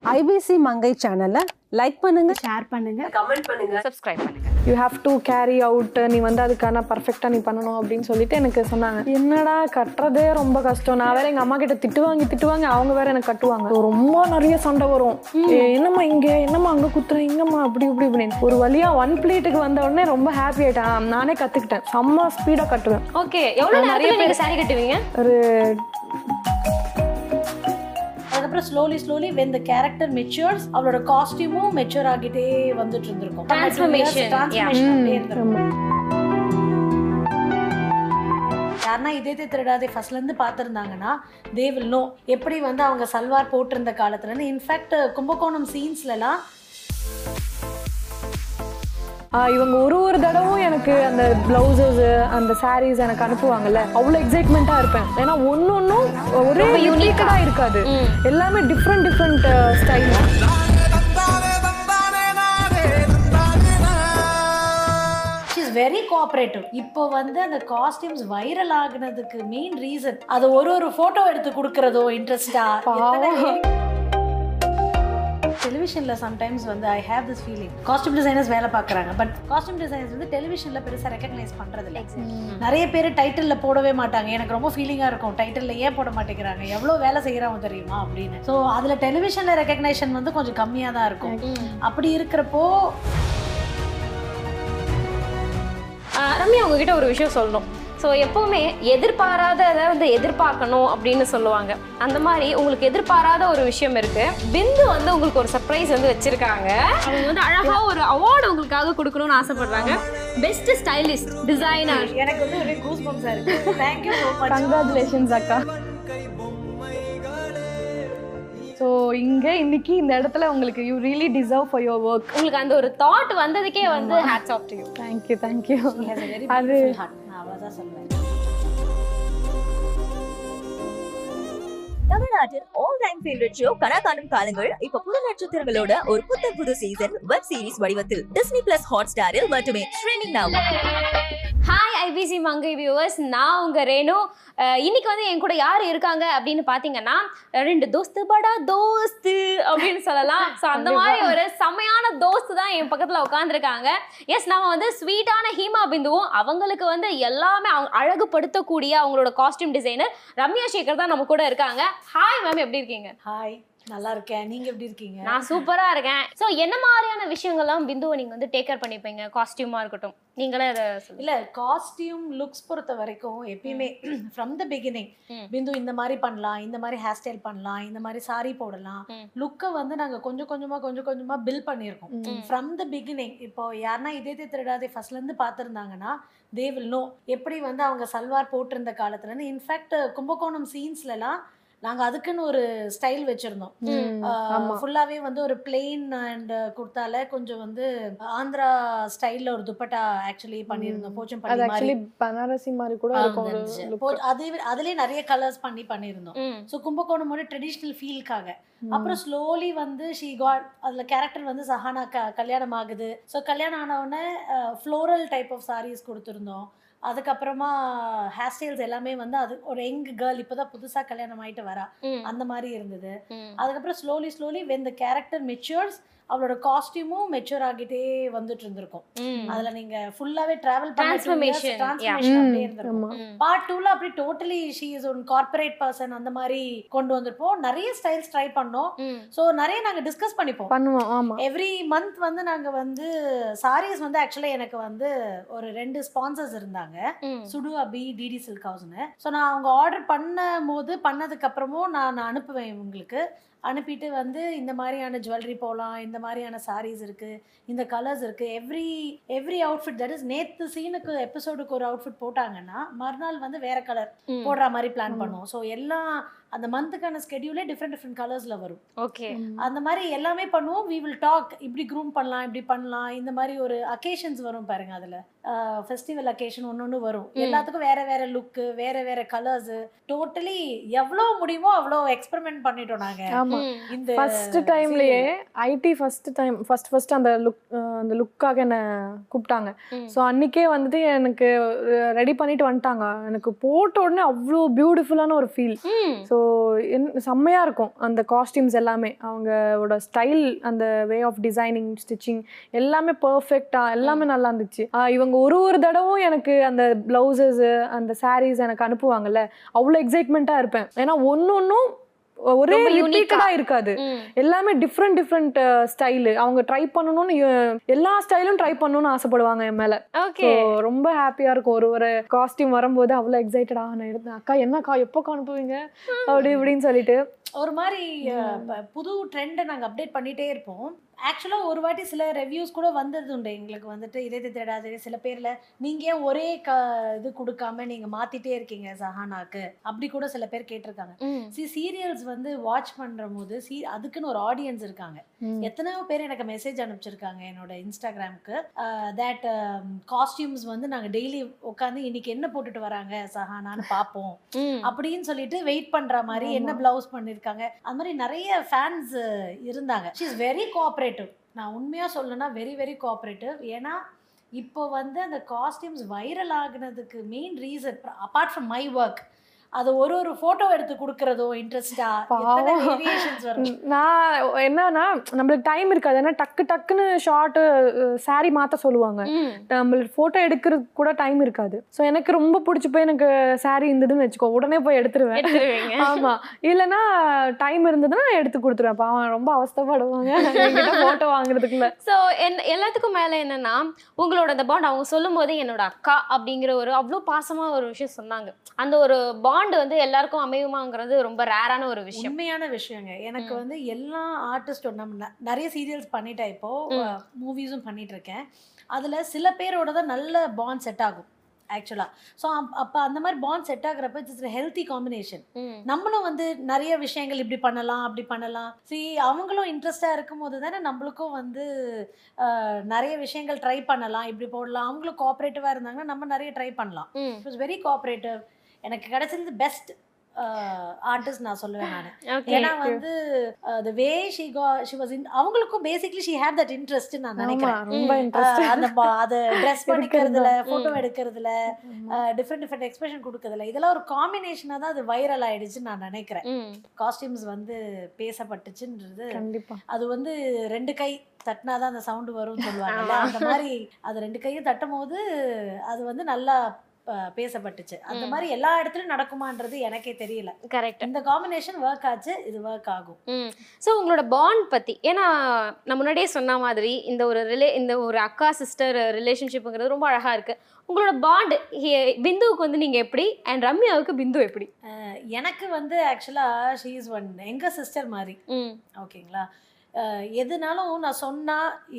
IBC மங்கை சேனலை like பண்ணுங்க ஷேர் பண்ணுங்க சப்ஸ்கிரைப் பண்ணுங்க you have to carry out நீ வந்து அதுக்கான பர்ஃபெக்டாக நீ பண்ணணும் அப்படின்னு சொல்லிட்டு எனக்கு சொன்னாங்க என்னடா கட்டுறதே ரொம்ப கஷ்டம் நான் வேற எங்கள் அம்மா கிட்ட திட்டு வாங்கி திட்டு வாங்கி அவங்க வேற எனக்கு கட்டுவாங்க ரொம்ப நிறைய சண்டை வரும் ஏ, என்னம்மா இங்கே என்னம்மா அங்கே குத்துறேன் இங்கம்மா அப்படி இப்படி இப்படின்னு ஒரு வழியா ஒன் பிளேட்டுக்கு வந்த உடனே ரொம்ப ஹாப்பி ஆயிட்டேன் நானே கற்றுக்கிட்டேன் செம்ம ஸ்பீடாக கட்டுவேன் ஓகே எவ்வளவு நேரத்துல நீங்க சாரி கட்டுவீங்க ஒரு அதுக்கப்புறம் slowly slowly when the character matures அவளோட காஸ்டியூமும் மெச்சூர் ஆகிட்டே வந்துட்டு இருந்திருக்கும் Transformation, டிரான்ஸ்ஃபர்மேஷன் ம், இருந்திருக்கும் ஆமா. யாருன்னா இதே திருடாதே ஃபர்ஸ்ட்ல இருந்து பார்த்துருந்தாங்கன்னா தே வில் நோ எப்படி வந்து அவங்க சல்வார் போட்டிருந்த காலத்துல இருந்து இன்ஃபேக்ட் கும்பகோணம் சீன்ஸ்லலாம் ஆஹ் இவங்க ஒரு ஒரு தடவும் எனக்கு அந்த பிளவுசஸ் அந்த சாரீஸ் எனக்கு அனுப்புவாங்கல்ல அவ்வளோ எக்ஸைட்மெண்ட்டாக இருப்பேன் ஏன்னா ஒன்று ஒன்றும் ஒரே யூனிக்காக இருக்காது எல்லாமே different different style is very cooperative இப்போ வந்து அந்த காஸ்டியூம்ஸ் வைரல் ஆகுனதுக்கு மெயின் ரீசன் அது ஒரு ஒரு போட்டோ எடுத்து கொடுக்கறதோ இன்ட்ரெஸ்டா டெலிவிஷன்ல சம்டைம்ஸ் வந்து I have this feeling costume designers வேலை பார்க்குறாங்க பட் காஸ்டியூம் டிசைனர்ஸ் வந்து டெலிவிஷன்ல பெருசாக ரெக்கக்னைஸ் பண்றது இல்லை நிறைய பேர் டைட்டில்ல போடவே மாட்டாங்க எனக்கு ரொம்ப ஃபீலிங்காக இருக்கும் டைட்டில்ல ஏன் போட மாட்டேங்கிறாங்க எவ்வளோ வேலை செய்கிறாங்க தெரியுமா அப்படின்னு ஸோ அதில் டெலிவிஷன்ல ரெக்கக்னேஷன் வந்து கொஞ்சம் கம்மியாக தான் இருக்கும் அப்படி இருக்கிறப்போ ஆஹ் ரம்யா உங்ககிட்ட ஒரு விஷயம் சொல்லணும் ஸோ எப்பவுமே எதிர்பாராததை வந்து எதிர்பார்க்கணும் அப்படின்னு சொல்லுவாங்க அந்த மாதிரி உங்களுக்கு எதிர்பாராத ஒரு விஷயம் இருக்கு பிந்து வந்து உங்களுக்கு ஒரு சர்ப்ரைஸ் வந்து வச்சிருக்காங்க அவங்க வந்து அழகா ஒரு அவார்டு உங்களுக்காக கொடுக்கணும்னு ஆசைப்படுறாங்க பெஸ்ட் ஸ்டைலிஸ்ட் டிசைனர் எனக்கு வந்து ஒரே கூஸ் பம்ஸாக இருக்கு தேங்க்யூ ஸோ மச் கங்க்ராச்சுலேஷன்ஸ் அக்கா ஸோ இங்கே இன்னைக்கு இந்த இடத்துல உங்களுக்கு you really deserve for your work உங்களுக்கு அந்த ஒரு தாட் வந்ததுக்கே வந்து hats off to you thank you thank you very அது ஹார்ட் நான் அவ்வளோதான் சொல்லுவேன் தமிழ்நாட்டின் ஆல் டைம் ஃபேவரட் ஷோ கனா காணும் காலங்கள் இப்ப புது நட்சத்திரங்களோட ஒரு புத்தம் புது சீசன் வெப் சீரிஸ் வடிவத்தில் டிஸ்னி பிளஸ் ஹாட் ஸ்டாரில் மட்டுமே streaming now hi IBC Mangai viewers நான் உங்க ரேணு அஹ் இன்னைக்கு வந்து என் கூட யார் இருக்காங்க அப்படின்னு பார்த்தீங்கன்னா ரெண்டு தோஸ்து படா தோஸ்து அப்படின்னு சொல்லலாம் ஸோ அந்த மாதிரி ஒரு செமையான தோஸ்து தான் என் பக்கத்தில் உட்காந்துருக்காங்க எஸ் நம்ம வந்து ஸ்வீட்டான ஹீமா பிந்துவும் அவங்களுக்கு வந்து எல்லாமே அவங்க அழகுபடுத்தக்கூடிய அவங்களோட காஸ்டியூம் டிசைனர் ரம்யா சேகர் தான் நம்ம கூட இருக்காங்க ஹாய் மேம் எப்படி இருக்கீங்க ஹாய் நல்லா இருக்கேன் நீங்க எப்படி இருக்கீங்க நான் சூப்பராக இருக்கேன் ஸோ என்ன மாதிரியான விஷயங்கள்லாம் பிந்துவை நீங்கள் வந்து டேக் கேர் பண்ணிப்பீங்க காஸ்டியூமாக இருக்கட்டும் நீங்களே அதை சொல்லுங்க இல்ல காஸ்டியூம் லுக்ஸ் பொறுத்த வரைக்கும் எப்பயுமே ஃப்ரம் த பிகினிங் ம். பிந்து இந்த மாதிரி பண்ணலாம் இந்த மாதிரி ஹேர் ஸ்டைல் பண்ணலாம் இந்த மாதிரி சாரி போடலாம் ம். லுக்கை வந்து நாங்க கொஞ்சம் கொஞ்சமா கொஞ்சம் கொஞ்சமா பில் பண்ணியிருக்கோம் ம். ஃப்ரம் த பிகினிங் இப்போ யாருன்னா இதே திருடாதே ஃபர்ஸ்ட்ல இருந்து பார்த்துருந்தாங்கன்னா தே வில் நோ எப்படி வந்து அவங்க சல்வார் போட்டிருந்த காலத்துல இருந்து இன்ஃபேக்ட் கும்பகோணம் சீன்ஸ்லலாம் நாங்க அதுக்குன்னு ஒரு ஸ்டைல் வச்சிருந்தோம் ஆமா. ஃபுல்லாவே வந்து ஒரு பிளெயின் அண்ட் குர்த்தால கொஞ்சம் வந்து ஆந்திரா ஸ்டைல்ல ஒரு துப்பட்டா ஆக்சுவலி பண்ணியிருந்தோம் அது போச்சம்பள்ளி மாதிரி ஆக்சுவலி பனாரசி மாதிரி கூட ஆ, இருக்கும் ஒரு இருந்துச்சு. look. போ- அது அதுலயே நிறைய கலர்ஸ் பண்ணி பண்ணியிருந்தோம் ம் ஸோ கும்பகோணமோட ட்ரெடிஷ்னல் ஃபீல்க்காக ம். அப்புறம் ஸ்லோலி வந்து ஷீ காட் அதுல கேரக்டர் வந்து சஹானா க கல்யாணம் ஆகுது ஸோ கல்யாணம் ஆன உடனே ஃப்ளோரல் டைப் ஆஃப் சாரீஸ் கொடுத்துருந்தோம் அதுக்கப்புறமா ஹேர் ஸ்டைல்ஸ் எல்லாமே வந்து அது ஒரு யங் கேர்ள் இப்போதான் புதுசா கல்யாணம் ஆயிட்டு வரா ம் அந்த மாதிரி இருந்தது ம் அதுக்கப்புறம் slowly slowly when the character matures அவளோட காஸ்டியூமும் மெச்சூர் ஆகிட்டே வந்துட்டு இருந்திருக்கும் ம் அதுல நீங்க ஃபுல்லாவே டிராவல் Transformation, yeah. டிரான்ஸ்ஃபர்மேஷன் ம், அப்படியே இருந்திருக்கும் ஆமா. ம். பார்ட் டூல அப்படி totally she is one corporate person அந்த மாதிரி கொண்டு வந்திருப்போம் நிறைய ஸ்டைல்ஸ் ட்ரை பண்ணோம் ம் ஸோ நிறைய நாங்க டிஸ்கஸ் பண்ணிப்போம் பண்ணுவோம் ஆமா எவ்ரி மந்த் வந்து நாங்க வந்து சாரீஸ் வந்து ஆக்சுவலா எனக்கு வந்து ஒரு ரெண்டு ஸ்பான்சர்ஸ் இருந்தாங்க ம் சுடு அபி டிடி சில்க் ஹவுஸ்னு ஸோ நான் அவங்க ஆர்டர் பண்ணும் போது பண்ணதுக்கு அப்புறமும் நான் நான் அனுப்புவேன் இவங்களுக்கு அனுப்பிட்டு வந்து இந்த மாதிரியான ஜுவல்லரி போகலாம் இந்த மாதிரியான சாரீஸ் இருக்கு இந்த கலர்ஸ் இருக்கு every every outfit that is நேத்து சீனுக்கு எபிசோடுக்கு ஒரு அவுட்ஃபிட் போட்டாங்கன்னா மறுநாள் வந்து வேற கலர் ம். போடுற மாதிரி பிளான் ஆமா. பண்ணுவோம் ஸோ எல்லாம் அந்த மந்த்துக்கான ஸ்கெடியூலே டிஃப்ரெண்ட் டிஃப்ரெண்ட் கலர்ஸ்ல வரும் ஓகே அந்த மாதிரி எல்லாமே பண்ணுவோம் வி வில் டாக் இப்படி க்ரூம் பண்ணலாம் இப்படி பண்ணலாம் இந்த மாதிரி ஒரு அக்கேஷன்ஸ் வரும் பாருங்க அதுல ஃபெஸ்டிவல் அக்கேஷன் ஒன்று ஒன்று வரும் ம். எல்லாத்துக்கும் வேற வேற லுக்கு வேற வேற கலர்ஸ் டோட்டலி எவ்வளோ முடியுமோ அவ்வளோ எக்ஸ்பெரிமெண்ட் பண்ணிட்டோம் நாங்க ஆமா ஆமா இந்த ஃபர்ஸ்ட் டைம்லயே ஐடி ஃபர்ஸ்ட் டைம் ஃபர்ஸ்ட் ஃபர்ஸ்ட் அந்த லுக் அந்த லுக்காக என்னை கூப்பிட்டாங்க ம். ஸோ அன்னைக்கே வந்துட்டு எனக்கு ரெடி பண்ணிட்டு வந்துட்டாங்க எனக்கு போட்ட உடனே அவ்வளோ பியூட்டிஃபுல்லான ஒரு ஃபீல் ம் ஸோ என் செம்மையாக இருக்கும் அந்த காஸ்டியூம்ஸ் எல்லாமே அவங்களோட ஸ்டைல் அந்த வே ஆஃப் டிசைனிங் ஸ்டிச்சிங் எல்லாமே பர்ஃபெக்டாக எல்லாமே நல்லா இருந்துச்சு ஆஹ் இவங்க ஒரு ஒரு தடவும் எனக்கு அந்த ப்ளவுசஸ் அந்த sarees எனக்கு அனுப்புவாங்கல்ல அவ்வளோ எக்ஸைட்மெண்ட்டாக இருப்பேன் ஏன்னா ஒன்று ஒன்றும் ஒரே ரொம்ப unique-ஆ. ரிப்பீட்டடாக இருக்காது ம் எல்லாமே டிஃப்ரெண்ட் டிஃப்ரெண்ட் ஸ்டைலு அவங்க ட்ரை பண்ணணும்னு யோ- எல்லா ஸ்டைலும் ட்ரை பண்ணணும்னு ஆசைப்படுவாங்க என் மேலே ஓகே ஸோ ரொம்ப ஹாப்பியாக இருக்கும் ஒரு ஒரு காஸ்டியூம் வரும்போது அவ்வளோ எக்ஸைட்டடா நான் எடுத்தேன் அக்கா என்னக்கா எப்போக்கா அனுப்புவீங்க அப்படி இப்படின்னு சொல்லிட்டு ஒரு மாதிரி அஹ், ப- புது ட்ரெண்டை நாங்கள் அப்டேட் பண்ணிட்டே இருப்போம் ஆக்சுவலாக ஒரு வாட்டி சில ரிவ்யூஸ் கூட வந்தது உண்டு எங்களுக்கு வந்துட்டு இதயத்தை தேடாது சில பேரில் நீங்கள் ஏன் ஒரே க இது கொடுக்காம நீங்கள் மாற்றிட்டே இருக்கீங்க சஹானாக்கு அப்படி கூட சில பேர் கேட்டிருக்காங்க ம் சி சீரியல்ஸ் வந்து வாட்ச் பண்ணுற போது சீ அதுக்குன்னு ஒரு ஆடியன்ஸ் இருக்காங்க ம். எத்தனையோ பேர் எனக்கு மெசேஜ் அனுப்பிச்சிருக்காங்க என்னோட இன்ஸ்டாகிராமுக்கு தட் காஸ்டியூம்ஸ் வந்து நாங்கள் டெய்லி உட்காந்து இன்னைக்கு என்ன போட்டுட்டு வராங்க சஹானான்னு பார்ப்போம் ம் அப்படின்னு சொல்லிட்டு வெயிட் பண்ற மாதிரி என்ன பிளவுஸ் பண்ணிருக்காங்க அது மாதிரி நிறைய ஃபேன்ஸ் இருந்தாங்க ஷி இஸ் வெரி கோஆப்ரேட்டிவ் நான் உண்மையா சொல்லணும்னா வெரி வெரி கோஆப்ரேட்டிவ் ஏன்னா இப்போ வந்து அந்த காஸ்டியூம்ஸ் வைரல் ஆகுனதுக்கு main reason apart from my work அது ஒரு ஒரு போட்டோ எடுத்து கொடுக்கறதோ இன்ட்ரெஸ்டா எத்தனை பாவம். வேரியேஷன்ஸ் வரும் நான் என்னன்னா நம்மளுக்கு டைம் இருக்காது ஏன்னா டக்கு டக்குன்னு ஷார்ட்டு saree மாற்ற சொல்லுவாங்க ம் நம்மளுக்கு ஃபோட்டோ எடுக்கிறதுக்கு கூட டைம் இருக்காது ஸோ எனக்கு ரொம்ப பிடிச்சி போய் எனக்கு saree இருந்ததுன்னு வச்சுக்கோ உடனே போய் எடுத்துருவேன் எடுத்துருவீங்க ஆமா இல்லைன்னா டைம் இருந்ததுன்னா எடுத்து கொடுத்துருவேன் பாவம் ரொம்ப அவஸ்தைப்படுவாங்க என்கிட்ட ஃபோட்டோ வாங்குறதுக்குள்ள ஸோ என் எல்லாத்துக்கும் மேலே என்னன்னா உங்களோட அந்த பாண்ட் அவங்க சொல்லும் போது என்னோட அக்கா அப்படிங்கிற ஒரு அவ்வளோ பாசமாக ஒரு விஷயம் சொன்னாங்க அந்த ஒரு பாண்ட் வந்து எல்லாருக்கும் அமையுமாங்கிறது ரொம்ப ரேரான ஒரு விஷயம் உண்மையான விஷயங்க எனக்கு வந்து எல்லா ஆர்டிஸ்டும் நம்ம ந- நிறைய சீரியல்ஸ் பண்ணிட்டேன் இப்போ மூவிஸும் பண்ணிட்டு இருக்கேன் அதுல சில பேரோட தான் நல்ல பாண்ட் செட் ஆகும் ஆக்சுவலாக ஸோ அப்போ அந்த மாதிரி பாண்ட் செட் ஆகுறப்ப இட்ஸ் ஹெல்த்தி காம்பினேஷன் ம் நம்மளும் வந்து நிறைய விஷயங்கள் இப்படி பண்ணலாம் அப்படி பண்ணலாம் சி அவங்களும் இன்ட்ரெஸ்டாக இருக்கும் போது தானே நம்மளுக்கும் வந்து அஹ், நிறைய விஷயங்கள் ட்ரை பண்ணலாம் இப்படி போடலாம் அவங்களும் கோஆப்ரேட்டிவாக இருந்தாங்கன்னா நம்ம நிறைய ட்ரை பண்ணலாம் ம் இட் வாஸ் வெரி கோஆப்ரேட்டிவ் எனக்கு கிடைச்சது பெஸ்ட் ஆர்டிஸ்ட் நான் சொல்லுவேன் நான் ஓகே ஏன்னா வந்து the way she go she was in அவங்களுக்கும் basically she have that interest நான் ஆமா நினைக்கிறேன் ரொம்ப ம். இன்ட்ரெஸ்ட் அஹ் அந்த பா- அதை ட்ரெஸ் பண்ணிக்கிறதுல ம். ஃபோட்டோ எடுக்கிறதுல டிஃப்ரெண்ட் டிஃப்ரெண்ட் எக்ஸ்பிரஷன் கொடுக்கறதுல இதெல்லாம் ஒரு காம்பினேஷனாக தான் அது வைரல் ஆயிடுச்சுன்னு நான் நினைக்கிறேன் ம் காஸ்டியூம்ஸ் வந்து பேசப்பட்டுச்சுன்றது கண்டிப்பா அது வந்து ரெண்டு கை தட்டினாதான் அந்த சவுண்டு வரும்னு சொல்லுவாங்கல்ல ஆமா. அந்த மாதிரி அது ரெண்டு கையும் தட்டும் போது அது வந்து நல்லா அஹ், பேசப்பட்டுச்சு அந்த ம். மாதிரி எல்லா இடத்துலயும் நடக்குமான்றது எனக்கே தெரியல கரெக்ட் இந்த காம்பினேஷன் ஒர்க் ஆச்சு இது ஒர்க் ஆகும் ம் ஸோ உங்களோட பாண்ட் பற்றி ஏன்னா நான் முன்னாடியே சொன்ன மாதிரி இந்த ஒரு ரிலே இந்த ஒரு அக்கா சிஸ்டர் ரிலேஷன்ஷிப்புங்கிறது ரொம்ப அழகாக இருக்குது உங்களோட பாண்ட் பிந்துவுக்கு வந்து நீங்கள் எப்படி அண்ட் ரம்யாவுக்கு பிந்து எப்படி அஹ், எனக்கு வந்து ஆக்சுவலாக ஷீ இஸ் ஒன் எங்க சிஸ்டர் மாதிரி ம் ஓகேங்களா அஹ், எதுனாலும் நான் சொன்னா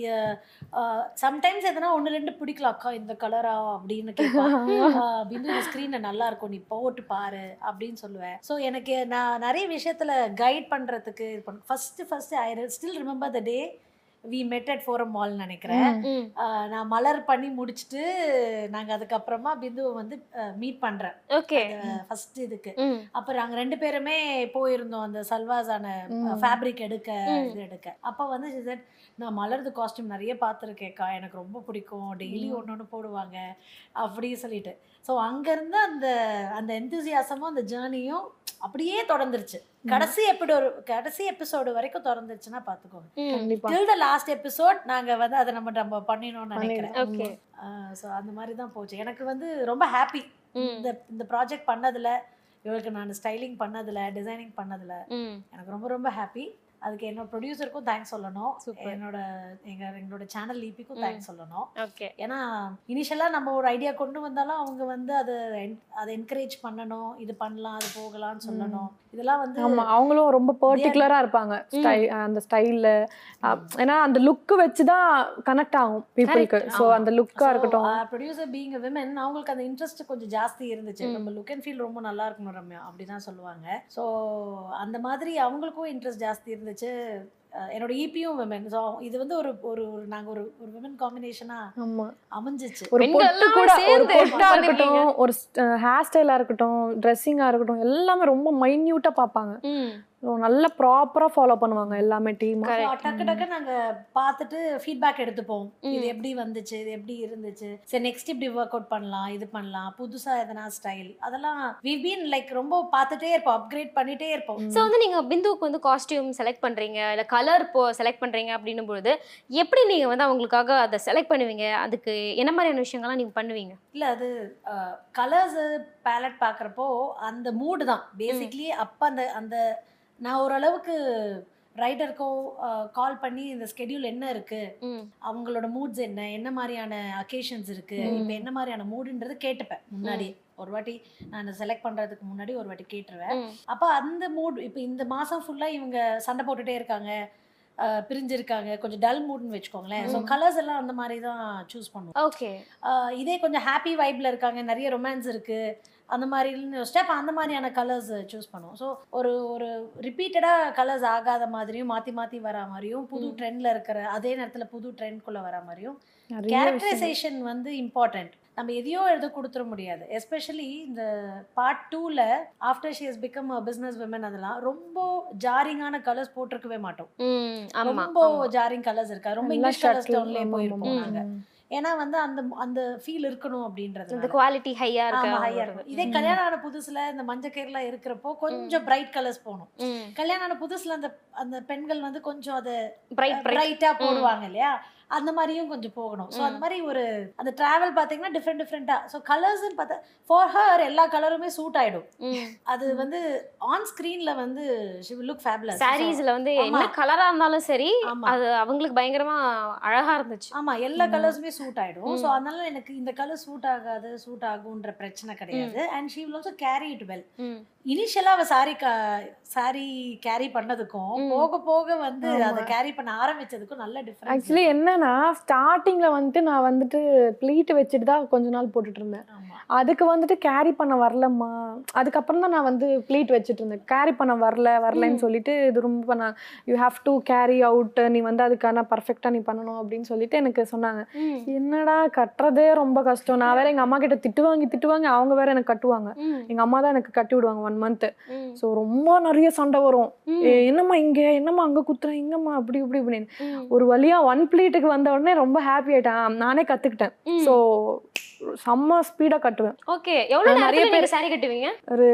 சம்டைம்ஸ் எதுனா ஒன்று ரெண்டு பிடிக்கல அக்கா இந்த கலரா அப்படின்னு கேட்பேன் ஆஹ் பிந்து இந்த ஸ்க்ரீனில் நல்லா இருக்கும் நீ போட்டு பாரு அப்படின்னு சொல்லுவேன் ஸோ எனக்கு நான் நிறைய விஷயத்தில் கைட் பண்ணுறதுக்கு இது பண்ண first first I still remember the day we met at Forum mall நினைக்கிறேன் ம் ஆஹ் நான் மலர் பண்ணி முடிச்சுட்டு நாங்கள் அதுக்கப்புறமா பிந்துவை வந்து மீட் பண்ணுறேன் ஓகே ஃபஸ்ட் இதுக்கு ம் அப்போ நாங்கள் ரெண்டு பேருமே போயிருந்தோம் அந்த சல்வாஸான ம். ஃபேப்ரிக் எடுக்க ம். இது எடுக்க அப்போ வந்து she said, நான் மலர்து காஸ்டியூம் நிறைய பார்த்துருக்கேக்கா எனக்கு ரொம்ப பிடிக்கும் டெய்லி ஒன்று ஒன்று போடுவாங்க அப்படி சொல்லிட்டு ஸோ அங்கேருந்து அந்த அந்த எந்தூசியாசமும் அந்த ஜேர்னியும் அப்படியே தொடர்ந்துருச்சு கடைசி எபிசோடு கடைசி எபிசோடு வரைக்கும் தொடர்ந்துருச்சுன்னா பார்த்துக்கோங்க ம் கண்டிப்பா டில் த லாஸ்ட் எபிசோட் நாங்கள் வந்து அதை நம்ம நம்ம பண்ணினோம்னு நினைக்கிறேன் ஓகே ஸோ அந்த மாதிரி தான் போச்சு எனக்கு வந்து ரொம்ப ஹாப்பி ம் இந்த இந்த ப்ராஜெக்ட் பண்ணதில் இவளுக்கு நான் ஸ்டைலிங் பண்ணதில் டிசைனிங் பண்ணதில் ம் எனக்கு ரொம்ப ரொம்ப ஹாப்பி அதுக்கு என்னோட ப்ரொடியூசருக்கும் தேங்க்ஸ் சொல்லணும் Super. என்னோட எங்க எங்களோட சேனல் லிபிக்கும் ம். தேங்க்ஸ் சொல்லணும் ஓகே ஏன்னா இனிஷியலாக நம்ம ஒரு ஐடியா கொண்டு வந்தாலும் அவங்க வந்து அதை en- அதை என்கரேஜ் பண்ணணும் இது பண்ணலாம் அது போகலாம்னு சொல்லணும் இதெல்லாம் வந்து ஆமா அவங்களும் ரொம்ப பர்டிகுலரா இருப்பாங்க ஸ்டை அந்த ஸ்டைல்ல ஏன்னா அந்த லுக் வச்சு தான் கனெக்ட் ஆகும் பீப்புளுக்கு Correct. ஸோ அந்த லுக்கா இருக்கட்டும் ப்ரொடியூசர் பீங் விமன் அவங்களுக்கு அந்த இன்ட்ரெஸ்ட் கொஞ்சம் ஜாஸ்தி இருந்துச்சு ம். நம்ம லுக் அண்ட் ஃபீல் ரொம்ப நல்லா இருக்கணும் ரம்யா அப்படிதான் சொல்லுவாங்க ஸோ அந்த மாதிரி அவங்களுக்கும் இன்ட்ரெஸ்ட் ஜாஸ்தி இருந்துச்சு அஹ் என்னோட இபியும் விமன் ஸோ இது வந்து ஒரு ஒரு ஒரு நாங்கள் ஒரு ஒரு விமன் காம்பினேஷனாக ஆமா அமைஞ்சிச்சு ஒரு பெண்கள் பொட்டு எல்லாம் கூட ஒரு சேர்ந்து பொட்டா பண்ணிருக்கீங்க. இருக்கட்டும் ஒரு ஹேர் ஸ்டைலா இருக்கட்டும் ட்ரெஸ்ஸிங்கா இருக்கட்டும் எல்லாமே ரொம்ப மைன்யூட்டா பார்ப்பாங்க ம் So, நல்லா ப்ராப்பராக ஃபாலோ பண்ணுவாங்க எல்லாமே டீம் So, டக்கு டக்கு நாங்க பார்த்துட்டு ஃபீட்பேக் எடுத்துப்போம் இது எப்படி வந்துச்சு இது எப்படி இருந்துச்சு சரி நெக்ஸ்ட் இப்படி ஒர்க் அவுட் பண்ணலாம் இது பண்ணலாம் புதுசா எதனா ஸ்டைல் அதெல்லாம் வி பீன் லைக் ரொம்ப பார்த்துட்டே இருப்போம் அப்கிரேட் பண்ணிட்டே இருப்போம் ஸோ வந்து நீங்கள் பிந்துவுக்கு வந்து காஸ்டியூம் செலக்ட் பண்ணுறீங்க இல்லை கலர் இப்போ செலக்ட் பண்ணுறீங்க அப்படின்னும் பொழுது எப்படி நீங்கள் வந்து அவங்களுக்காக அதை செலக்ட் பண்ணுவீங்க அதுக்கு என்ன மாதிரியான விஷயங்கள்லாம் நீங்கள் பண்ணுவீங்க இல்ல அது கலர்ஸ் பேலட் பார்க்குறப்போ அந்த மூடு தான் பேசிக்லி அப்போ அந்த அந்த நான் ஓரளவுக்கு ரைடருக்கோ கால் பண்ணி இந்த ஸ்கெடியூல் என்ன இருக்கு ம் அவங்களோட மூட்ஸ் என்ன என்ன மாதிரியான அக்கேஷன்ஸ் இருக்கு இப்போ என்ன மாதிரியான மூடுன்றது கேட்டுப்பேன் முன்னாடி ஒரு வாட்டி நான் செலக்ட் பண்றதுக்கு முன்னாடி ஒரு வாட்டி கேட்டுருவேன் ம் அப்போ அந்த மூட் இப்போ இந்த மாதம் ஃபுல்லாக இவங்க சண்டை போட்டுட்டே இருக்காங்க அஹ், பிரிஞ்சிருக்காங்க கொஞ்சம் டல் மூட்னு வச்சுக்கோங்களேன் ஸோ கலர்ஸ் எல்லாம் அந்த மாதிரி தான் சூஸ் பண்ணுவோம் ஓகே அஹ், இதே கொஞ்சம் ஹாப்பி வைப்ல இருக்காங்க நிறைய ரொமான்ஸ் இருக்கு அந்த மாதிரி ஸ்டெப் அந்த மாதிரியான கலர்ஸ் சூஸ் பண்ணுவோம் ஸோ ஒரு ஒரு ரிப்பீட்டடாக கலர்ஸ் ஆகாத மாதிரியும் மாற்றி மாற்றி வரா மாதிரியும் புது ட்ரெண்டில் இருக்கிற அதே நேரத்தில் புது ட்ரெண்ட்குள்ளே வர மாதிரியும் கேரக்டரைசேஷன் வந்து இம்பார்ட்டன்ட் நம்ம எதையோ எழுத கொடுத்துட முடியாது எஸ்பெஷலி இந்த பார்ட் டூவில் after she has become a business women அதெல்லாம் ரொம்ப ஜாரிங்கான கலர்ஸ் போட்டிருக்கவே மாட்டோம் ம் ஆமாம் ரொம்ப ஜாரிங் கலர்ஸ் இருக்கா ரொம்ப எல்லாம் இங்கிலீஷ் கலர்ஸ் shuttle, டோன்லேயே ஆமா, போயிருப்போம் ஆமா. நாங்க ஏன்னா வந்து அந்த அந்த ஃபீல் இருக்கணும் அப்படின்றது இந்த குவாலிட்டி ஹையாக ஆமா இருக்கு ஹையா இருக்கும் இதே கல்யாணம் ஆன புதுசுல இந்த மஞ்சள் கயிறுலாம் இருக்கிறப்போ கொஞ்சம் பிரைட் கலர்ஸ் போகணும் ம் கல்யாணம் ஆன புதுசுல அந்த அந்த பெண்கள் வந்து கொஞ்சம் அது பிரைட் பிரைட் பிரைட்டா போடுவாங்க இல்லையா அந்த மாதிரியும் கொஞ்சம் போகணும் ஸோ அந்த மாதிரி ஒரு அந்த டிராவல் பார்த்தீங்கன்னா டிஃப்ரெண்ட் டிஃப்ரெண்டா ஸோ கலர்ஸ்னு பார்த்தா ஃபார் ஹர் எல்லா கலருமே சூட் ஆயிடும் ம் அது வந்து ஆன் ஸ்க்ரீன்ல வந்து ஷி வில் லுக் ஃபேப்லஸ் சாரீஸ்ல வந்து ஆமா. என்ன கலரா இருந்தாலும் சரி ஆமா அது அவங்களுக்கு பயங்கரமா அழகா இருந்துச்சு ஆமா எல்லா கலர்ஸுமே சூட் ஆயிடும் ஸோ அதனால எனக்கு இந்த கலர் சூட் ஆகாது சூட் ஆகுன்ற பிரச்சனை கிடையாது and she will also carry it well ம் இனிஷியலா அவ சாரி சாரி கேரி பண்ணதுக்கும் ம். போக போக வந்து ஆமா. அதை கேரி பண்ண ஆரம்பிச்சதுக்கும் நல்ல டிஃபரன்ஸ் ஆக்சுவலி என்னன்னா ஸ்டார்டிங்ல வந்துட்டு நான் வந்துட்டு ப்ளீட் வச்சுட்டு தான் கொஞ்ச நாள் போட்டுட்டு இருந்தேன் ஆமா அதுக்கு வந்துட்டு கேரி பண்ண வரலம்மா அதுக்கப்புறம் தான் நான் வந்து ப்ளீட் வச்சுட்டு இருந்தேன் கேரி பண்ண வரல வரலன்னு சொல்லிட்டு இது ரொம்ப பண்ண you have to carry out நீ வந்து அதுக்கான பர்ஃபெக்டாக நீ பண்ணணும் அப்படின்னு சொல்லிட்டு எனக்கு சொன்னாங்க ம் என்னடா கட்டுறதே ரொம்ப கஷ்டம் நான் வேற எங்க அம்மா கிட்ட திட்டு வாங்கி திட்டு வாங்கி அவங்க வேற எனக்கு கட்டுவாங்க ம் எங்க அம்மா தான் எனக்கு கட்டி விடுவாங்க ஒன் மந்த் ம் ஸோ ரொம்ப நிறைய சண்டை வரும் ம். ஏ, என்னம்மா இங்க என்னம்மா அங்க குத்துறேன் இங்கம்மா அப்படி இப்படி இப்படின்னு ம். ஒரு வழியா ஒன் பிளீட்டுக்கு வந்த உடனே ரொம்ப ஹாப்பி ஆயிட்டேன் நானே கத்துக்கிட்டேன் ம். ஸோ செம்ம ஸ்பீடா கட்டுவேன் ஓகே எவ்வளவு நிறைய நிறைய பேர் பேர் சாரி கட்டுவீங்க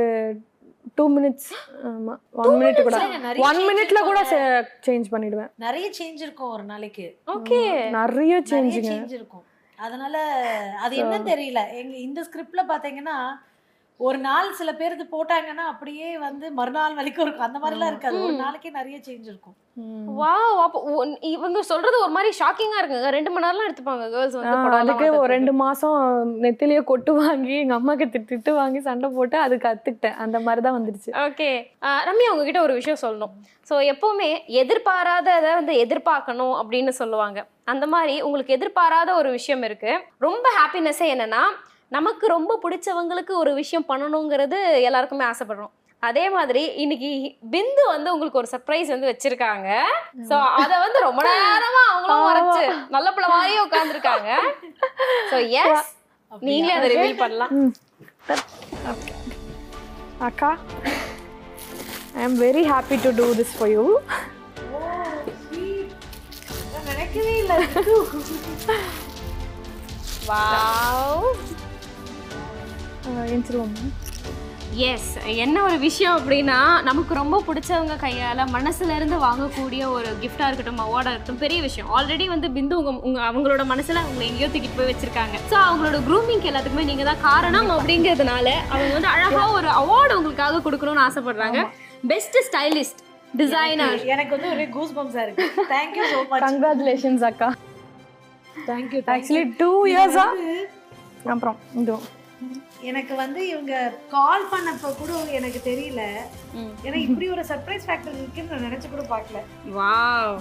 டூ மினிட்ஸ் ஆமா ஒன் மினிட் கூட இல்லைங்க, நிறைய ஒன் change மினிட்ல கூட இருக்குங்க. சேஞ்ச் பண்ணிடுவேன் நிறைய சேஞ்ச் இருக்கும் ஒரு நாளைக்கு ஓகே நிறைய நிறைய சேஞ்சுங்க சேஞ்ச் இருக்கும் அதனால அது என்ன தெரியல எங்க இந்த ஸ்கிரிப்ட்ல பாத்தீங்கன்னா ஒரு நாள் சில பேருக்கு போட்டாங்கன்னா அப்படியே வந்து மறுநாள் வரைக்கும் இருக்கும் அந்த மாதிரிலாம் இருக்காது ஒரு நாளைக்கே நிறைய சேஞ்ச் இருக்கும் வாவ் அப்போ ஒன்- இவங்க சொல்றது ஒரு மாதிரி ஷாக்கிங்கா இருக்குங்க ரெண்டு மணி நேரம்லாம் எடுத்துப்பாங்க கேர்ள்ஸ் வந்து ஆ, புடவைலாம் அதுக்கு ஒரு மாத்துறதுக்கு. ரெண்டு மாசம் நெத்திலேயே கொட்டு வாங்கி எங்க அம்மாக்கு திட்டு திட்டு வாங்கி சண்டை போட்டு அது கத்துக்கிட்டேன் அந்த மாதிரி தான் வந்துடுச்சு ஓகே ரம்யா உங்ககிட்ட ஒரு விஷயம் சொல்லணும் ஸோ எப்போவுமே எதிர்பாராததை வந்து எதிர்பார்க்கணும் அப்படின்னு சொல்லுவாங்க அந்த மாதிரி உங்களுக்கு எதிர்பாராத ஒரு விஷயம் இருக்கு ரொம்ப ஹாப்பினஸ்ஸே என்னன்னா நமக்கு ரொம்ப பிடிச்சவங்களுக்கு ஒரு விஷயம் பண்ணணுங்கிறது எல்லாருக்குமே ஆசைப்படுறோம் அதே மாதிரி இன்னைக்கு பிந்து வந்து உங்களுக்கு ஒரு சர்ப்ரைஸ் வந்து வச்சிருக்காங்க ஸோ அதை வந்து ரொம்ப நேரமா அவங்களும் வரைச்சு நல்ல பிள்ளை மாதிரியே உட்காந்துருக்காங்க ஸோ எஸ் நீங்களே அதை ரிவீல் பண்ணலாம் அக்கா I am very happy to do this for you நான் நினைக்கவே இல்லை வாவ் எஞ்சிருவோம் எஸ் என்ன ஒரு விஷயம் அப்படின்னா நமக்கு ரொம்ப பிடிச்சவங்க கையால் மனசுல இருந்து வாங்கக்கூடிய ஒரு கிஃப்டாக இருக்கட்டும் அவார்டாக இருக்கட்டும் பெரிய விஷயம் ஆல்ரெடி வந்து பிந்து உங்க உங்க அவங்களோட மனசுல அவங்க எங்கேயோ தூக்கிட்டு போய் வச்சிருக்காங்க ஸோ அவங்களோட க்ரூமிங்க்கு எல்லாத்துக்குமே நீங்க தான் காரணம் அப்படிங்கிறதுனால அவங்க வந்து அழகா ஒரு அவார்டு உங்களுக்காக கொடுக்கணும்னு ஆசைப்படுறாங்க பெஸ்ட் ஸ்டைலிஸ்ட் டிசைனர் எனக்கு வந்து ஒரே கூஸ் பம்ஸா இருக்கு தேங்க்யூ ஸோ மச் கங்க்ராச்சுலேஷன்ஸ் அக்கா தேங்க்யூ ஆக்சுவலி டூ இயர்ஸா அப்புறம் இது எனக்கு வந்து இவங்க கால் பண்ணப்ப கூட எனக்கு தெரியல ஏன்னா இப்படி ஒரு சர்ப்ரைஸ் ஃபேக்டர் இருக்குன்னு நான் நினைச்சு கூட பார்க்கல வாவ்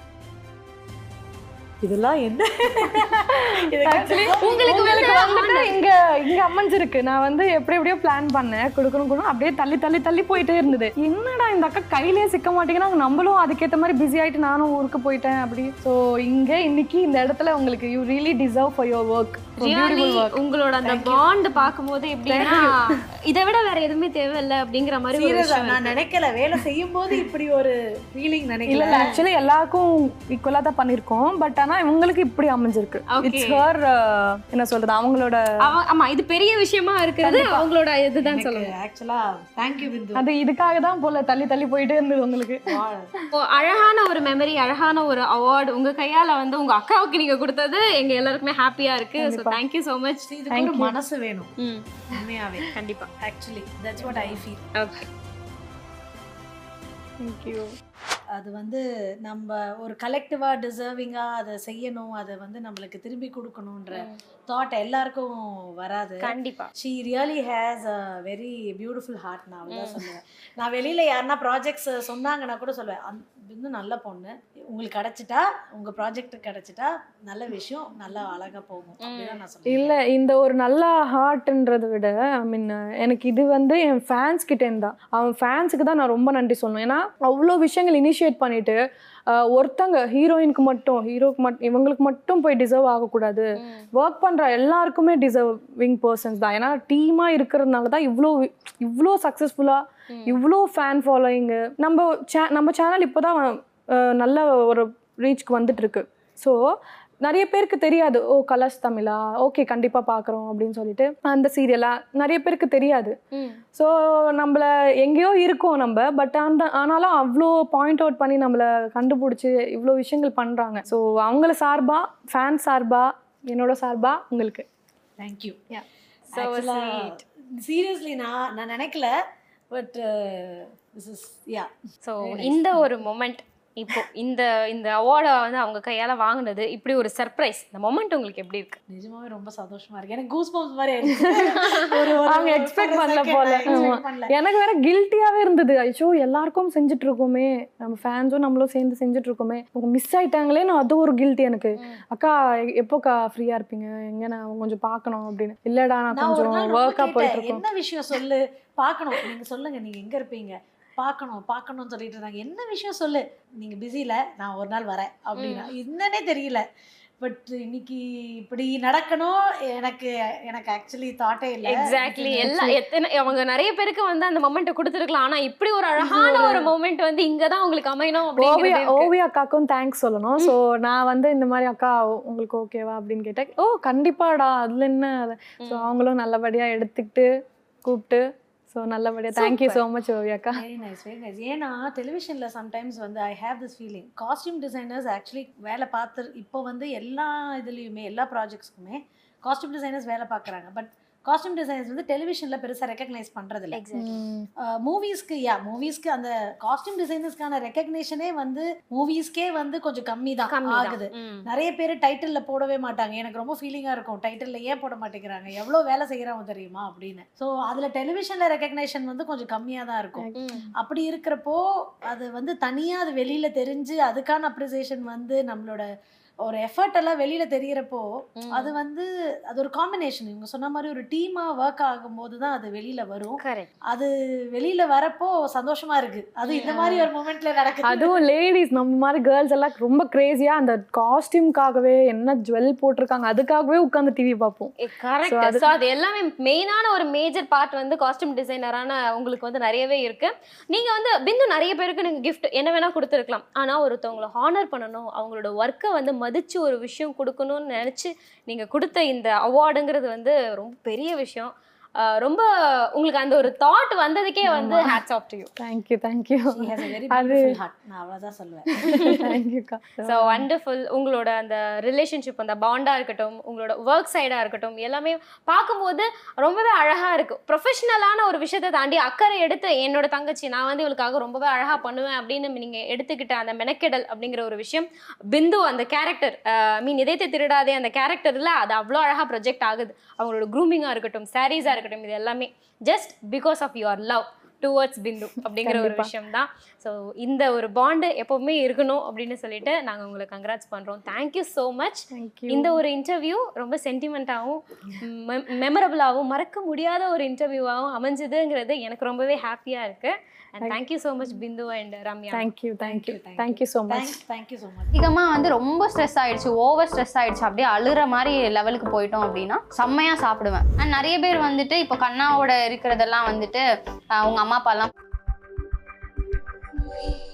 இதெல்லாம் என்ன ஆக்சுவலி உங்களுக்கு வந்துட்டு இங்க இங்க அமைஞ்சிருக்கு நான் வந்து எப்படி எப்படியோ பிளான் பண்ணேன் கொடுக்கணும் கொடுக்கணும் அப்படியே தள்ளி தள்ளி தள்ளி போயிட்டே இருந்தது என்னடா இந்த அக்கா கையிலேயே சிக்க மாட்டேங்கிறாங்க நம்மளும் அதுக்கேற்ற மாதிரி பிஸி ஆயிட்டு நானும் ஊருக்கு போயிட்டேன் அப்படி ஸோ இங்க இன்னைக்கு இந்த இடத்துல உங்களுக்கு you really deserve for your work really உங்களோட அந்த பாண்ட் பார்க்கும்போது எப்படின்னா இதை விட வேற எதுவுமே தேவையில்லை அப்படிங்கிற மாதிரி ஒரு சீரியஸா விஷயம் நான் நினைக்கல வேலை செய்யும் போது இப்படி ஒரு ஃபீலிங் இல்ல நினைக்கல இல்ல ஆக்சுவலி எல்லாருக்கும் ஈக்குவலா தான் பண்ணிருக்கோம் பட் ஆனா இவங்களுக்கு இப்படி அமைஞ்சிருக்கு Okay. இட்ஸ் ஹர் என்ன சொல்றது அவங்களோட அவ- ஆமா இது பெரிய விஷயமா இருக்கிறது அவங்களோட இதுதான் சொல்லுங்க ஆக்சுவலா தேங்க்யூ பிந்து அது இதுக்காக தான் போல தள்ளி தள்ளி போயிட்டே இருந்தது உங்களுக்கு இப்போ அழகான ஒரு மெமரி அழகான ஒரு அவார்டு உங்க கையால வந்து உங்க அக்காவுக்கு நீங்க கொடுத்தது எங்க எல்லாருக்குமே ஹாப்பியா இருக்கு ஸோ தேங்க்யூ ஸோ மச் இதுக்கு ஒரு மனசு வேணும் ம் உண்மையாவே கண்டிப்பா actually that's what I feel okay thank you அது வந்து நம்ம ஒரு கலெக்டிவாக டிசர்விங்காக அதை செய்யணும் அதை வந்து நம்மளுக்கு திரும்பி கொடுக்கணுன்ற தாட் எல்லாருக்கும் வராது கண்டிப்பா she really has a very beautiful heart நான் அவ்வளோதான் சொல்லுவேன் நான் வெளியில் யாருன்னா ப்ராஜெக்ட்ஸ் சொன்னாங்கன்னா கூட சொல்லுவேன் அந் இன்னும் நல்ல பொண்ணு உங்களுக்கு கிடச்சிட்டா உங்கள் ப்ராஜெக்ட் கிடச்சிட்டா நல்ல விஷயம் நல்லா அழகாக போகும் அப்படிதான் நான் சொல்லுவேன் இல்ல இந்த ஒரு நல்ல ஹார்ட்ன்றதை விட ஐ மீன் எனக்கு இது வந்து என் ஃபேன்ஸ் கிட்ட இருந்தா அவன் ஃபேன்ஸுக்கு தான் நான் ரொம்ப நன்றி சொல்லணும் ஏன்னா அவ்வளோ விஷயங்கள் இனிஷியேட் பண்ணிட்டு ஆஹ், ஒருத்தங்க ஹீரோயினுக்கு மட்டும் ஹீரோக்கு மட்டும் இவங்களுக்கு மட்டும் போய் டிசர்வ் ஆகக்கூடாது ஒர்க் பண்ற எல்லாருக்குமே டிசர்விங் பர்சன்ஸ் தான் ஏன்னா டீமா இருக்கிறதுனால தான் இவ்வளோ இவ்வளோ சக்ஸஸ்ஃபுல்லா இவ்வளோ ஃபேன் ஃபாலோயிங்கு நம்ம சே நம்ம சேனல் இப்போ தான் நல்ல ஒரு ரீச்க்கு வந்துட்டு இருக்கு ஸோ நிறைய பேருக்கு தெரியாது ஓ கலர்ஸ் தமிழா ஓகே கண்டிப்பாக பார்க்குறோம் அப்படின்னு சொல்லிட்டு அந்த சீரியலா நிறைய பேருக்கு தெரியாது ம் ஸோ நம்மள எங்கேயோ இருக்கோம் நம்ம பட் அந்த ஆனாலும் அவ்வளோ பாயிண்ட் அவுட் பண்ணி நம்மளை கண்டுபிடிச்சி இவ்வளோ விஷயங்கள் பண்ணுறாங்க ஸோ அவங்கள சார்பா ஃபேன் சார்பா என்னோட சார்பா உங்களுக்கு thank you Yeah. So sweet. Seriously நான் நான் நினைக்கல but this is yeah so இந்த ஒரு மொமெண்ட் இப்போ இந்த இந்த அவார்டை வந்து அவங்க கையால வாங்குனது இப்படி ஒரு சர்ப்ரைஸ் இந்த மொமெண்ட் உங்களுக்கு எப்படி இருக்கு நிஜமாவே ரொம்ப சந்தோஷமா இருக்கு எனக்கு கூஸ் பம்ப்ஸ் மாதிரி ஆயிடுச்சு. ஒரு ஒரு- அவங்க ஒரு எக்ஸ்பெக்ட் ஒரு பண்ணல second போல நான் expect ஆமா. பண்ணல. எனக்கு வேற கில்ட்டியாவே இருந்தது ஐயோ எல்லாருக்கும் செஞ்சுட்டு இருக்கோமே நம்ம ஃபேன்ஸும் நம்மளும் சேர்ந்து செஞ்சுட்டு இருக்கோமே அவங்க மிஸ் ஆயிட்டாங்களேன்னு அது ஒரு கில்ட்டி எனக்கு அக்கா எ- எப்போக்கா ஃப்ரீயா இருப்பீங்க எங்க நான் கொஞ்சம் பார்க்கணும் அப்படின்னு இல்லடா நான் நான் ஒரு கொஞ்சம் நாள் ரொம்ப ஒர்க்கா போயிட்டு கேட்டேன், இருக்கோம் என்ன விஷயம் சொல்லு பார்க்கணும் நீங்க சொல்லுங்க நீங்க எங்க இருப்பீங்க பார்க்கணும் பார்க்கணும்னு சொல்லிட்டு இருந்தாங்க என்ன விஷயம் சொல்லு நீங்க பிஸில நான் ஒரு நாள் வரேன் அப்படின்னா என்னன்னே தெரியல பட் இன்னைக்கு இப்படி நடக்கணும் எனக்கு எனக்கு ஆக்சுவலி தாட்டே இல்லை எக்ஸாக்ட்லி எல்லாம் எத்தனை அவங்க நிறைய பேருக்கு வந்து அந்த மொமெண்ட் கொடுத்துருக்கலாம் ஆனா இப்படி ஒரு அழகான ஒரு மொமெண்ட் வந்து இங்க தான் உங்களுக்கு அமையணும் ஓவியா அப்படிங்கிறது ஓவியா அக்காக்கும் தேங்க்ஸ் சொல்லணும் ஸோ நான் வந்து இந்த மாதிரி அக்கா உங்களுக்கு ஓகேவா அப்படின்னு கேட்டேன் ஓ கண்டிப்பாடா அதுல என்ன ஸோ அவங்களும் நல்லபடியா எடுத்துக்கிட்டு கூப்பிட்டு ஸோ நல்லபடியா தேங்க்யூ ஸோ மச் ஓவியா அக்கா வெரி நைஸ் வெரி நைஸ் ஏன்னா டெலிவிஷனில் சம்டைம்ஸ் வந்து I have this feeling costume designers actually வேலை பார்த்து இப்போ வந்து எல்லா இதுலேயுமே எல்லா ப்ராஜெக்ட்ஸ்க்குமே காஸ்டியூம் டிசைனர்ஸ் வேலை பார்க்குறாங்க பட் காஸ்டியூம் டிசைனர்ஸ் வந்து டெலிவிஷனில் பெருசாக ரெக்கக்னைஸ் பண்ணுறதில்ல மூவிஸ்க்கு யா மூவிஸ்க்கு அந்த காஸ்டியூம் டிசைனர்ஸ்க்கான ரெக்கக்னேஷனே வந்து மூவிஸ்க்கே வந்து கொஞ்சம் கம்மி தான் கம்மி தான். ஆகுது ம். நிறைய பேர் டைட்டிலில் போடவே மாட்டாங்க எனக்கு ரொம்ப ஃபீலிங்காக இருக்கும் டைட்டிலில் ஏன் போட மாட்டேங்கிறாங்க எவ்வளோ வேலை செய்கிறாங்க தெரியுமா அப்படின்னு ஸோ அதில் டெலிவிஷனில் ரெக்கக்னேஷன் வந்து கொஞ்சம் கம்மியாக தான் இருக்கும் ம். அப்படி இருக்கிறப்போ அது வந்து தனியாக அது வெளியில் தெரிஞ்சு அதுக்கான அப்ரிசியேஷன் வந்து நம்மளோட ஒரு எஃபர்ட் எல்லாம் வெளியில தெரியறப்போ ம். அது வந்து அது ஒரு காம்பினேஷன் இவங்க சொன்ன மாதிரி ஒரு டீமா ஒர்க் ஆகும்போது தான் அது வெளியில வரும் Correct. அது வெளியில வரப்போ சந்தோஷமா இருக்கு அது இந்த மாதிரி ஒரு மூமெண்ட்ல நடக்குது அதுவும் லேடிஸ் நம்ம மாதிரி கேர்ள்ஸ் எல்லாம் ரொம்ப கிரேசியா அந்த காஸ்டியூம்காகவே என்ன ஜுவல் போட்டிருக்காங்க அதுக்காகவே உட்காந்து டிவி பார்ப்போம் கரெக்ட் So, அது- ஸோ அது எல்லாமே மெயினான ஒரு மேஜர் பார்ட் வந்து காஸ்டியூம் டிசைனரான உங்களுக்கு வந்து நிறையவே இருக்கு நீங்க வந்து பிந்து நிறைய பேருக்கு நீங்க கிஃப்ட் என்ன வேணா கொடுத்துருக்கலாம் ஆனா ஒருத்தவங்களை ஹானர் பண்ணணும் அவங்களோட ஒர்க்கை வந்து மதிச்சு ஒரு விஷயம் கொடுக்கணும்னு நினைச்சு நீங்க கொடுத்த இந்த அவார்டுங்கிறது வந்து ரொம்ப பெரிய விஷயம் ஆஹ் ரொம்ப உங்களுக்கு அந்த ஒரு தாட் வந்ததுக்கே வந்து hats off to you thank you thank you She has a very அது- beautiful heart. நான் அவ்வளவுதான் சொல்லுவேன் தேங்க்யூக்கா ஸோ வண்டர்ஃபுல் உங்களோட அந்த ரிலேஷன்ஷிப் அந்த பாண்டாக இருக்கட்டும் உங்களோட ஒர்க் சைடாக இருக்கட்டும் எல்லாமே பார்க்கும்போது ரொம்பவே அழகாக இருக்கும் ப்ரொஃபஷனலான ஒரு விஷயத்தை தாண்டி அக்கறை எடுத்து என்னோட தங்கச்சி நான் வந்து இவளுக்காக ரொம்பவே அழகாக பண்ணுவேன் அப்படின்னு நீங்கள் எடுத்துக்கிட்ட அந்த மெனக்கெடல் அப்படிங்கிற ஒரு விஷயம் பிந்து அந்த கேரக்டர் மீன் இதயத்தை திருடாதே அந்த கேரக்டரில் அது அவ்வளோ அழகாக ப்ரொஜெக்ட் ஆகுது அவங்களோட க்ரூமிங்காக இருக்கட்டும் சாரீஸாக இருக்கட்டும் இது எல்லாமே just because of your love towards Bindu அப்படிங்கிற ஒரு கண்டிப்பா. விஷயம் தான் ஸோ இந்த ஒரு பாண்டு எப்பவுமே இருக்கணும் அப்படின்னு சொல்லிட்டு நாங்கள் உங்களை கங்க்ராட்ஸ் பண்ணுறோம் தேங்க்யூ ஸோ மச் தேங்க்யூ இந்த ஒரு இன்டர்வியூ ரொம்ப சென்டிமெண்ட்டாகவும் மெமரபிளாகவும் மறக்க முடியாத ஒரு இன்டர்வியூவாகவும் அமைஞ்சதுங்கிறது எனக்கு ரொம்பவே ஹாப்பியாக இருக்கு and thank you so much Bindu and Ramya thank you thank you thank you so much thank thank you so much அதிகமாக வந்து ரொம்ப ஸ்ட்ரெஸ் ஆயிடுச்சு ஓவர் ஸ்ட்ரெஸ் ஆயிடுச்சு அப்படியே அழுற மாதிரி லெவலுக்கு போயிட்டோம் அப்படின்னா செம்மையா சாப்பிடுவேன் அண்ட் நிறைய பேர் வந்துட்டு இப்போ கண்ணாவோட இருக்கிறதெல்லாம் வந்துட்டு ஆஹ் உங்க அம்மா அப்பாலாம்